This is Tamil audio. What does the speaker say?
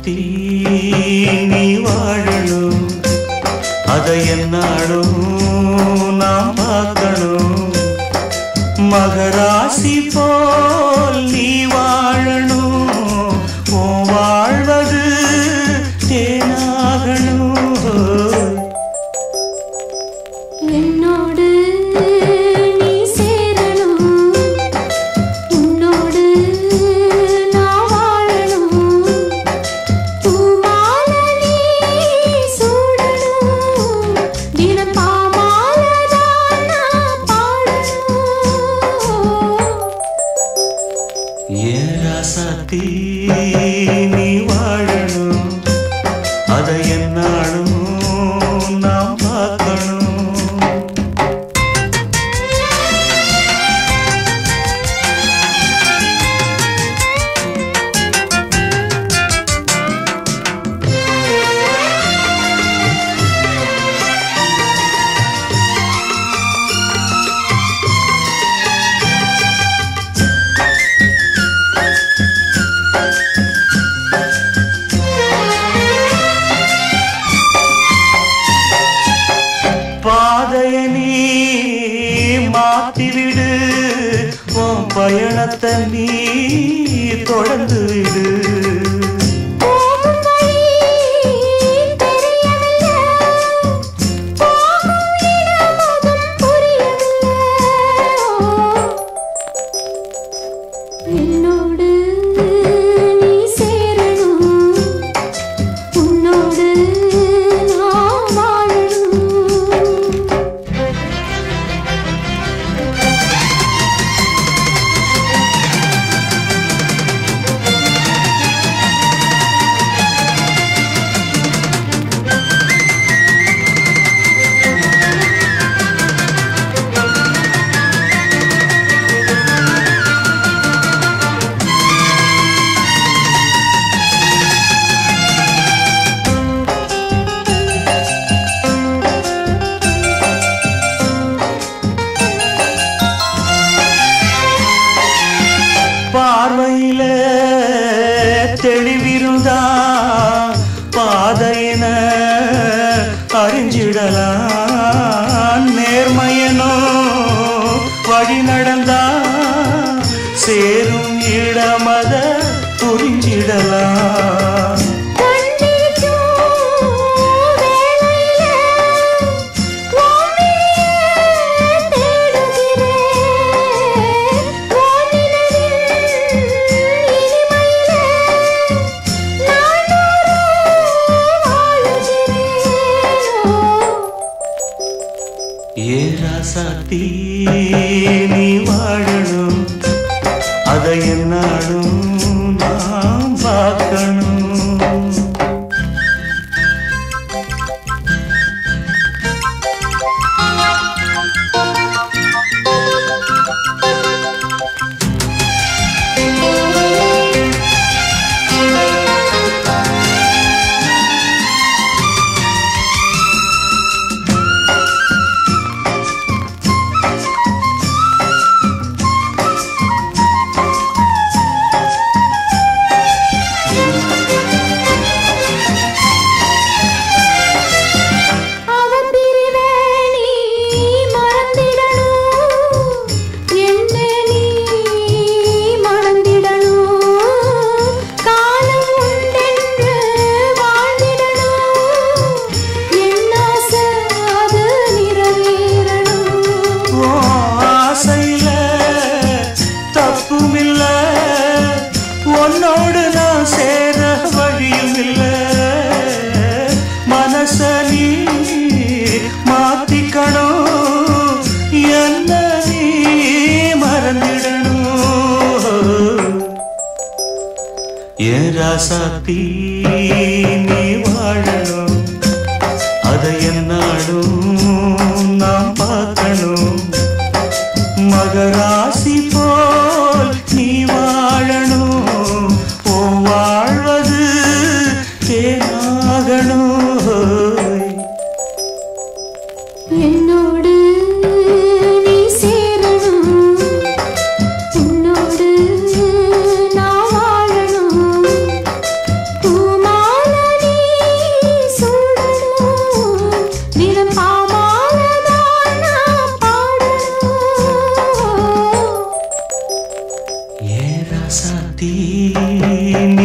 ராசாத்தி நீ வாழணும் அதை என்னாலும் நான் பார்க்கணும் மகராசி போல் நீ வாழணும் உன் வாழ்வது தேனாகணும் என்னோடு நீ சேரணும் உன்னோடு நான் வாழணும் பூமாலை நீ சூடணும் தினம் பாமாலைதான் நான் பாடணும் ஏன் ராசாத்தி நீ வாழணும் அதை என்னாலும் நான் பார்க்கணும் பாதைய நீ மாத்திவிடு உன் பயணத்தை நீ தொடர்ந்து விடு போகும் வழி தெரியவில்லை போகும் இடமும் புரியவில்லை என்னோடு நீ சேரணும் உன்னோடு நான் வாழணும் பார்வையில தெளிவிருந்தா பாதையின அறிஞ்சிடலாம் நேர்மையனோ வழி நடந்தா சேரும் இடமத புரிஞ்சிடலாம் கண்ணிக்கும் வேளையில வானிலே தேடுகிறேன் வானிலவின் இனிமையில நானொரு வாழுகிறேன் ஏ ராசாத்தி நீ வாழணும் அதை என்னாலும் நாம் பார்க்கணும் அவன் பிரிவே நீ மறந்திடணும் என்ன நீ மறந்திடணும் காலம் உண்டென்று வாழ்ந்திடணும் என்ன ஆசை அது நிறைவேறணும் ஓ ஆசையில தப்புமில்ல உன்னோடு நான் சேர வழியும் இல்ல மனச நீ மாத்திக்கணும் என்ன நீ மறந்திடணும் ஏன் ராசாத்தி நீ வாழணும் அதை என்னாலும் நாம் பார்க்கணும் மகராசி போல் நீ வாழணும் ஓ வாழ்வது தேனாகணும் என்னோடு நீ சேரணும் உன்னோடு நான் வாழணும் பூமா ராசாத்தி நீ